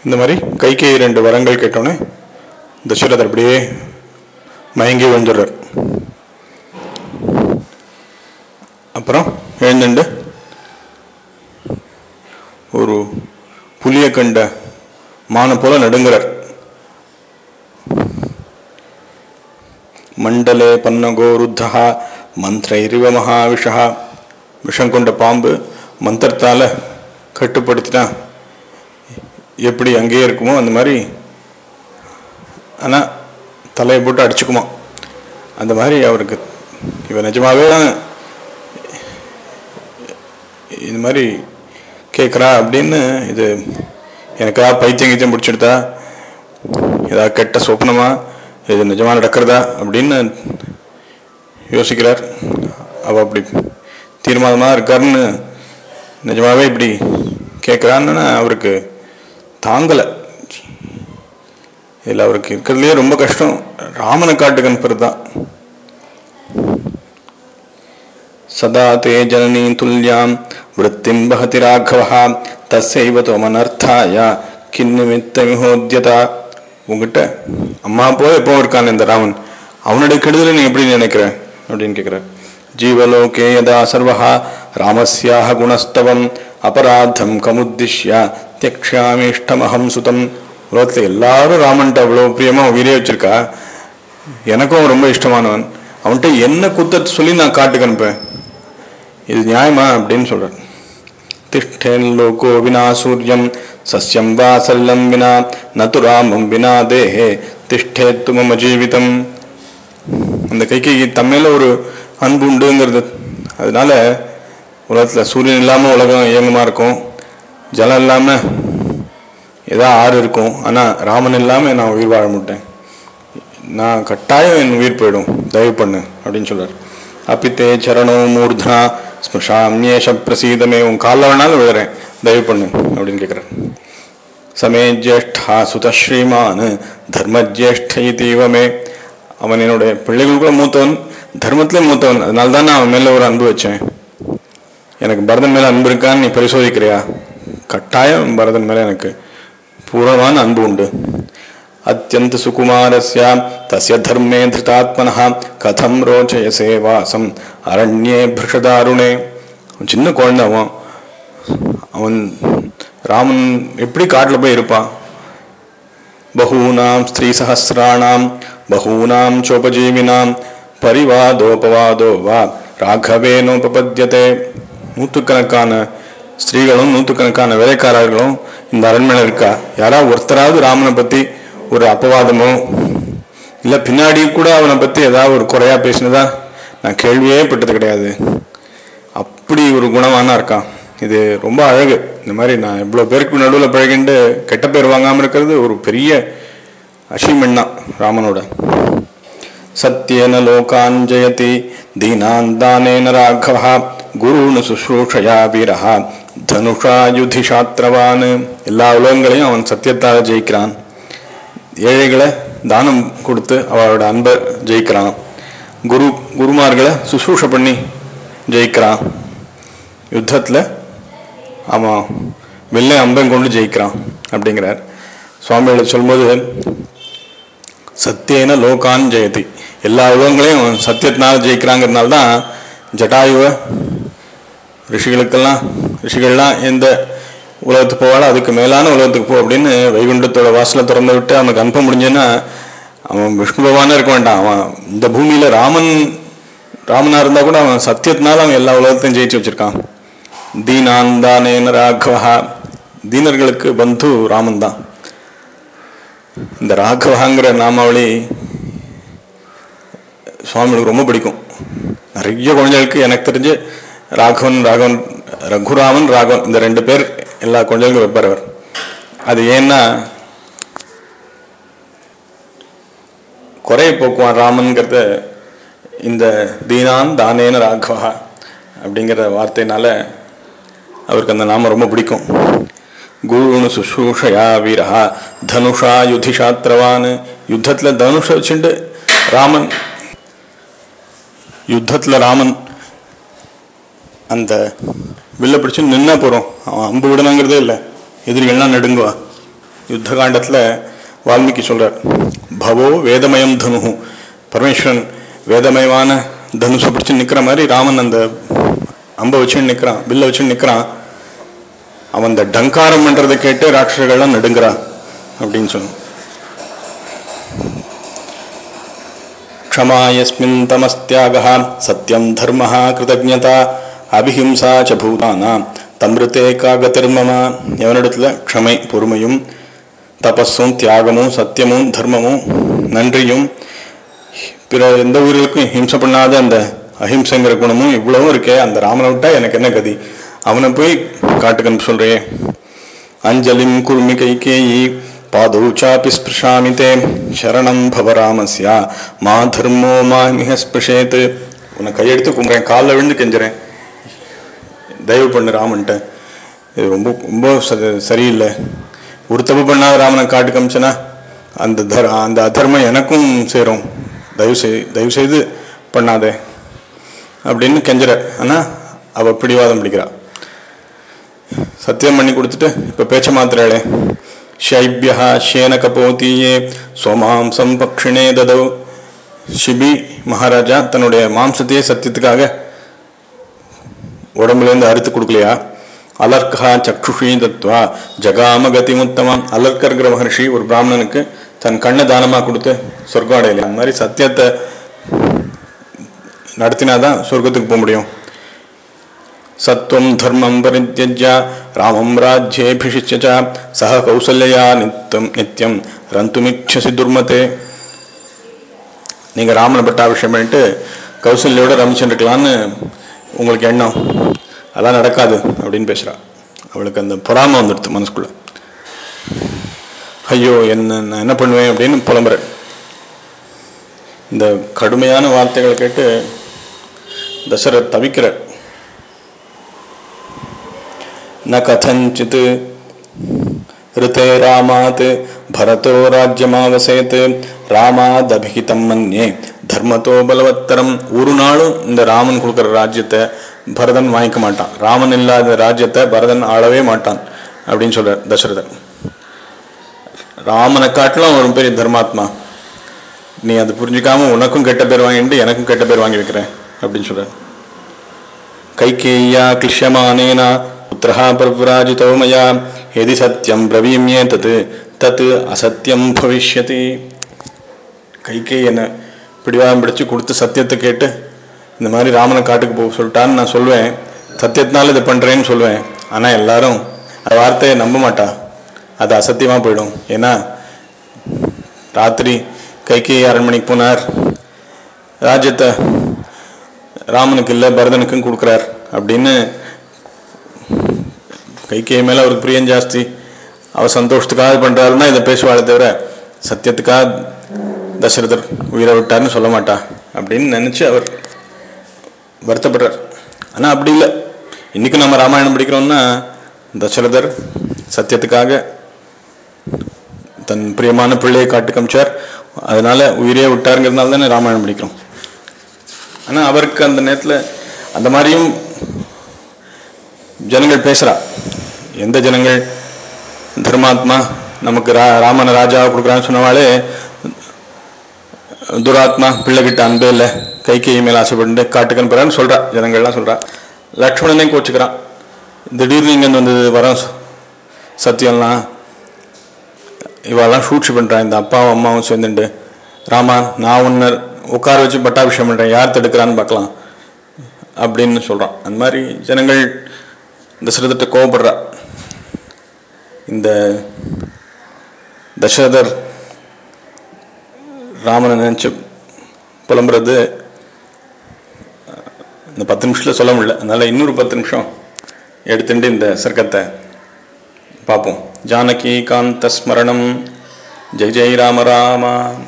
இந்த மாதிரி கைக்கு ரெண்டு வரங்கள் கேட்டோன்னே தசரதர் அப்படியே மயங்கி விழுந்துடுறார் அப்புறம் எழுந்துண்டு ஒரு புலியை கண்ட மான போல நடுங்குறார் மண்டலே பன்னகோ ருத்தா மந்திரைரிவ மகாவிஷா விஷம் கொண்ட பாம்பு மந்திரத்தால கட்டுப்படுத்தினா எப்படி அங்கேயே இருக்குமோ அந்த மாதிரி ஆனால் தலையை போட்டு அடிச்சுக்குமா அந்த மாதிரி அவருக்கு இவன் நிஜமாவே தான் இது மாதிரி கேட்குறா அப்படின்னு இது எனக்கா பைத்தியம் கீத்தியம் பிடிச்சிடுதா ஏதாவது கெட்ட சொப்னமா இது நிஜமா நடக்கிறதா அப்படின்னு யோசிக்கிறார் அவ அப்படி தீர்மானமாக இருக்காருன்னு நிஜமாவே இப்படி கேட்குறான்னு அவருக்கு தாங்கலை இதில் அவருக்கு இருக்கிறதுலே ரொம்ப கஷ்டம் ராமனை காட்டுக்கு அனுப்புறது தான் சதா தே ஜனனி துல்யாம் விற்த்திம் பகதி ராഘவா தஸ்யைவ தோமனர்த்தாய கிண்ணிமித்த விஹோத்யதா உங்ககிட்ட அம்மா போல எப்போ இருக்கான் இந்த ராமன் அவனுடைய கெடுதலை நீ எப்படி நினைக்கிற அப்படின்னு கேட்குறார் ஜீவலோகே யதா சர்வா ராமஸ்யாக குணஸ்தவம் அபராதம் கமுத்திஷ்ய தியக்ஷாமிஷ்டமஹம் சுதம் உலகத்தில் எல்லாரும் ராமன்ட்ட அவ்வளோ பிரியமாக உயிரே வச்சிருக்கா எனக்கும் ரொம்ப இஷ்டமானவன் அவன்கிட்ட என்ன குத்தத்தை சொல்லி நான் காட்டுக்கு அனுப்பேன் இது நியாயமா அப்படின்னு சொல்றார் திஷ்டேன் லோகோ வினா சூரியம் சஸ்யம் வா சல்லம் வினா நது ராமம் வினா தேஹே திஷ்டேத்து மம ஜீவிதம் அந்த கைக்கு தம்மேல ஒரு அன்பு உண்டுங்கிறது அதனால உலகத்தில் சூரியன் இல்லாமல் உலகம் இயங்குமா இருக்கும் ஜலம் இல்லாமல் ஏதோ ஆறு இருக்கும் ஆனால் ராமன் இல்லாமல் நான் உயிர் வாழ மாட்டேன் நான் கட்டாயம் என் உயிர் போயிடும் தயவு பண்ணு அப்படின்னு சொல்றார் அப்பித்தே சரணோ மூர்தனா ஸ்மிருஷாமியேஷ பிரசீதமே உன் காலில் வேணாலும் விழுறேன் தயவு பண்ணு அப்படின்னு கேட்குறார் சமே ஜேஷ்டா சுத ஸ்ரீமான் தர்மஜேஷ்ட தீவமே அவன் என்னுடைய பிள்ளைகளுக்குள்ள மூத்தவன் தர்மத்திலே மூத்தவன் அதனால தான் நான் அவன் மேலே ஒரு அன்பு வச்சேன் எனக்கு பரதன் மேலே அன்பு இருக்கான்னு நீ பரிசோதிக்கிறியா கட்டாயம் பரதன் மேலே எனக்கு பூர்ணமான அன்பு உண்டு அத்தியந்த சுகுமாரஸ்ய தஸ்ய தர்மே திருதாத்மனः கதம் ரோச்சயசே வாசம் அரண்யே பிருஷதாருணே அவன் சின்ன குழந்தை அவன் அவன் ராமன் எப்படி காட்டில் போய் இருப்பான் பகூனாம் ஸ்திரீ சஹசிராணாம் பகூனாம் சோபஜீவினாம் பரிவாதோபவாதோ வா ராகவேனோபபத்தியதே நூற்றுக்கணக்கான ஸ்திரீகளும் நூற்றுக்கணக்கான வேலைக்காரர்களும் இந்த அரண்மனையில் இருக்கா யாராவது ஒருத்தராவது ராமனை பற்றி ஒரு அப்பவாதமோ இல்லை பின்னாடி கூட அவனை பற்றி ஏதாவது ஒரு குறையா பேசினதா நான் கேள்வியே பட்டது கிடையாது அப்படி ஒரு குணமான இருக்கான் இது ரொம்ப அழகு இந்த மாதிரி நான் இவ்வளோ பேருக்கு நடுவில் பழகிண்டு கெட்ட பேர் வாங்காமல் இருக்கிறது ஒரு பெரிய அச்சீவ்மெண்ட் தான் ராமனோட சத்யேன லோகான் ஜெயதி தீனான் தானேன ராഘவா குருன்னு சுஷ்ரூஷயா வீரஹா தனுஷா யுதி சாத்திரவான் எல்லா உலகங்களையும் அவன் சத்தியத்தால் ஜெயிக்கிறான் ஏழைகளை தானம் கொடுத்து அவளோட அன்பை ஜெயிக்கிறான் குரு குருமார்களை சுசூஷ பண்ணி ஜெயிக்கிறான் யுத்தத்தில் அவன் வெள்ளை அம்பம் கொண்டு ஜெயிக்கிறான் அப்படிங்கிறார் சுவாமிகளை சொல்லும்போது சத்தியேன லோகான் ஜெயதி எல்லா உலகங்களையும் அவன் சத்தியத்தினால ஜெயிக்கிறாங்கிறதுனால தான் ஜட்டாயுவை ரிஷிகளுக்கெல்லாம் ரிஷிகள்லாம் எந்த உலகத்துக்கு போவாளோ அதுக்கு மேலான உலகத்துக்கு போ அப்படின்னு வைகுண்டத்தோட வாசலை திறந்து விட்டு அவனுக்கு அனுப்ப முடிஞ்சேன்னா அவன் விஷ்ணு பகவானே இருக்க வேண்டாம் அவன் இந்த பூமியில ராமன் ராமனா இருந்தா கூட அவன் சத்தியத்தினால அவன் எல்லா உலகத்தையும் ஜெயிச்சு வச்சிருக்கான் தீனாந்தானேன ராகவா தீனர்களுக்கு பந்து ராமன் தான் இந்த ராகவாங்கிற நாமாவளி சுவாமிகளுக்கு ரொம்ப பிடிக்கும் நிறைய குழந்தைகளுக்கு எனக்கு தெரிஞ்சு ராகவன் ராகவன் ரகுராமன் ராகவன் இந்த ரெண்டு பேர் எல்லா குழந்தைகளுக்கும் வைப்பார் அவர் அது ஏன்னா குறையை போக்குவான் ராமன்கிறத இந்த தீனான் தானேன ராகவா அப்படிங்கிற வார்த்தையினால அவருக்கு அந்த நாமம் ரொம்ப பிடிக்கும் குருன்னு சுசூஷயா வீரா தனுஷா யுதிஷாத்திரவான் யுத்தத்தில் தனுஷ வச்சுட்டு ராமன் யுத்தத்தில் ராமன் அந்த வில்ல பிடிச்சு நின்னா போகிறோம் அவன் அம்பு விடணுங்கிறதே இல்லை எதிரிகள்லாம் நடுங்குவா யுத்த காண்டத்தில் வால்மீகி சொல்றார் பவோ வேதமயம் தனு பரமேஸ்வரன் வேதமயமான தனுஷை பிடிச்சு நிற்கிற மாதிரி ராமன் அந்த அம்பை வச்சுன்னு நிற்கிறான் வில்ல வச்சுன்னு நிற்கிறான் அவன் அந்த டங்காரம் பண்றதை கேட்டு ராட்சசர்கள்லாம் நடுங்கிறான் அப்படின்னு சொன்னான் क्षमा यस्मिन् तमस्त्यागः सत्यं धर्मः कृतज्ञता அபிஹிம்சா ச பூதானா தம்ருத்தே காகதிர்மம எவனிடத்துல க்ஷமை பொறுமையும் தபஸும் தியாகமும் சத்தியமும் தர்மமும் நன்றியும் பிற எந்த உயிர்களுக்கும் ஹிம்சை பண்ணாத அந்த அஹிம்சைங்கிற குணமும் இவ்வளவும் இருக்கே அந்த ராமனை விட்டா எனக்கு என்ன கதி அவனை போய் காட்டுக்கன்னு சொல்றியே அஞ்சலிம் குர்மி கைகேயி பாதௌ சாப்பி ஸ்பிருஷாமி தே சரணம் பவ ராமஸ்யா மா தர்மோ மா மிக ஸ்பிருஷேத் உன்னை கையெடுத்து கும்புறேன் காலில் விழுந்து கெஞ்சுறேன் தயவு பண்ணு ராமன்ட்ட இது ரொம்ப ரொம்ப ச- சரியில்லை ஒரு தப்பு பண்ணாத ராமனை காட்டு காமிச்சனா அந்த தர் அந்த அதர்மம் எனக்கும் சேரும் தயவு செய் தயவு செய்து பண்ணாதே அப்படின்னு கெஞ்சுற ஆனா அவ பிடிவாதம் பிடிக்கிறா சத்தியம் பண்ணி கொடுத்துட்டு இப்போ பேச்ச மாத்திராளே ஷைபியா ஷேன கபோதியே சோமாம்சம் பக்ஷிணே ததவ் ஷிபி மகாராஜா தன்னுடைய மாம்சத்தையே சத்தியத்துக்காக உடம்புலேருந்து அறுத்து கொடுக்கலையா அலர்கா சக்ஷுஷி தத்வா ஜகாம கதிமுத்தமம் அலர்கர்கிற மகர்ஷி ஒரு பிராமணனுக்கு தன் கண்ணை தானமா கொடுத்து சொர்க்கம் அடையலையா அந்த மாதிரி சத்தியத்தை நடத்தினாதான் சொர்க்கத்துக்கு போக முடியும் சத்வம் தர்மம் பரித்யஜ்ய ராமம் ராஜ்யேபிஷிச்ய ச சக கௌசல்யா நித்தம் நித்தியம் ரந்துமிச்சசி துர்மதே நீங்க ராமனை பட்டாபிஷேகம் பண்ணிட்டு கௌசல்யோட ரமிச்சுருக்கலான்னு உங்களுக்கு எண்ணம் அதெல்லாம் நடக்காது அப்படின்னு பேசுறா அவளுக்கு அந்த பொறாமை வந்துடுது மனசுக்குள்ள ஐயோ என்ன நான் என்ன பண்ணுவேன் அப்படின்னு புலம்புறேன் இந்த கடுமையான வார்த்தைகளை கேட்டு தசரத் தவிக்கிறார் न कथञ्चित् ऋते रामात् भरतो राज्यमावसेत् ராமாதபிகிதம் மன்யே தர்மத்தோ பலவத்தரம் ஒரு நாளும் இந்த ராமன் கொடுக்குற ராஜ்யத்தை பரதன் வாங்கிக்க மாட்டான் ராமன் இல்லாத ராஜ்யத்தை பரதன் ஆளவே மாட்டான் அப்படின்னு சொல்றார் தசரதன் ராமனை காட்டிலும் ஒரு பெரிய தர்மாத்மா நீ அது புரிஞ்சுக்காம உனக்கும் கெட்ட பேர் வாங்கிட்டு எனக்கும் கெட்ட பேர் வாங்கி வைக்கிறேன் அப்படின்னு சொல்றார் कैकेय्या क्लिश्यमानेन पुत्रः प्रव्राजितो मया यदि सत्यं ब्रवीम्ये तत् तत् அசத்தியம் பவிஷ்யதி கைகே என்ன பிடிவாதம் பிடிச்சு கொடுத்து சத்தியத்தை கேட்டு இந்த மாதிரி ராமனை காட்டுக்கு போக சொல்லிட்டான்னு நான் சொல்லுவேன் சத்தியத்தினால இதை பண்றேன்னு சொல்லுவேன் ஆனா எல்லாரும் அந்த வார்த்தையை நம்ப மாட்டா அது அசத்தியமா போயிடும் ஏன்னா ராத்திரி கைகே அரண்மனைக்கு போனார் ராஜ்யத்தை ராமனுக்கு இல்லை பரதனுக்கும் கொடுக்குறார் அப்படின்னு கைகேயி மேல அவருக்கு பிரியம் ஜாஸ்தி அவர் சந்தோஷத்துக்காக பண்றாருன்னா இதை பேசுவாளே தவிர சத்தியத்துக்காக தசரதர் உயிரை விட்டார்னு சொல்ல மாட்டா அப்படின்னு நினைச்சு அவர் வருத்தப்படுறார் ஆனா அப்படி இல்லை இன்னைக்கு நம்ம ராமாயணம் படிக்கிறோம்னா தசரதர் சத்தியத்துக்காக தன் பிரியமான பிள்ளையை காட்டு காமிச்சார் அதனால உயிரே விட்டாருங்கிறதுனால தானே ராமாயணம் படிக்கிறோம் ஆனா அவருக்கு அந்த நேரத்துல அந்த மாதிரியும் ஜனங்கள் பேசுறா எந்த ஜனங்கள் தர்மாத்மா நமக்கு ரா ராமனை ராஜாவை கொடுக்குறான்னு சொன்னவாளே துராத்மா பிள்ளைகிட்ட அன்பே இல்லை கைகேயி மேல ஆசைப்பட்டு காட்டுக்கு அனுப்புறான்னு சொல்றா ஜனங்கள்லாம் சொல்றா லக்ஷ்மணனே கோச்சுக்கிறான் திடீர்னு இங்கேருந்து வந்தது வரோம் சத்தியம்லாம் இவெல்லாம் சூழ்ச்சி பண்றான் இந்த அப்பாவும் அம்மாவும் சேர்ந்துட்டு ராமா நான் உன்னை உட்கார வச்சு பட்டாபிஷேகம் பண்றேன் யார் தடுக்கிறான்னு பார்க்கலாம் அப்படின்னு சொல்றான் அந்த மாதிரி ஜனங்கள் தசரதத்தை கோவப்படுறா இந்த தசரதர் ராமனை நினைச்சு புலம்புறது இந்த பத்து நிமிஷத்துல சொல்ல முடியல அதனால இன்னொரு பத்து நிமிஷம் எடுத்துட்டு இந்த சர்க்கத்தை பார்ப்போம் ஜானகி காந்த ஸ்மரணம் ஜெய் ஜெய் ராம ராமா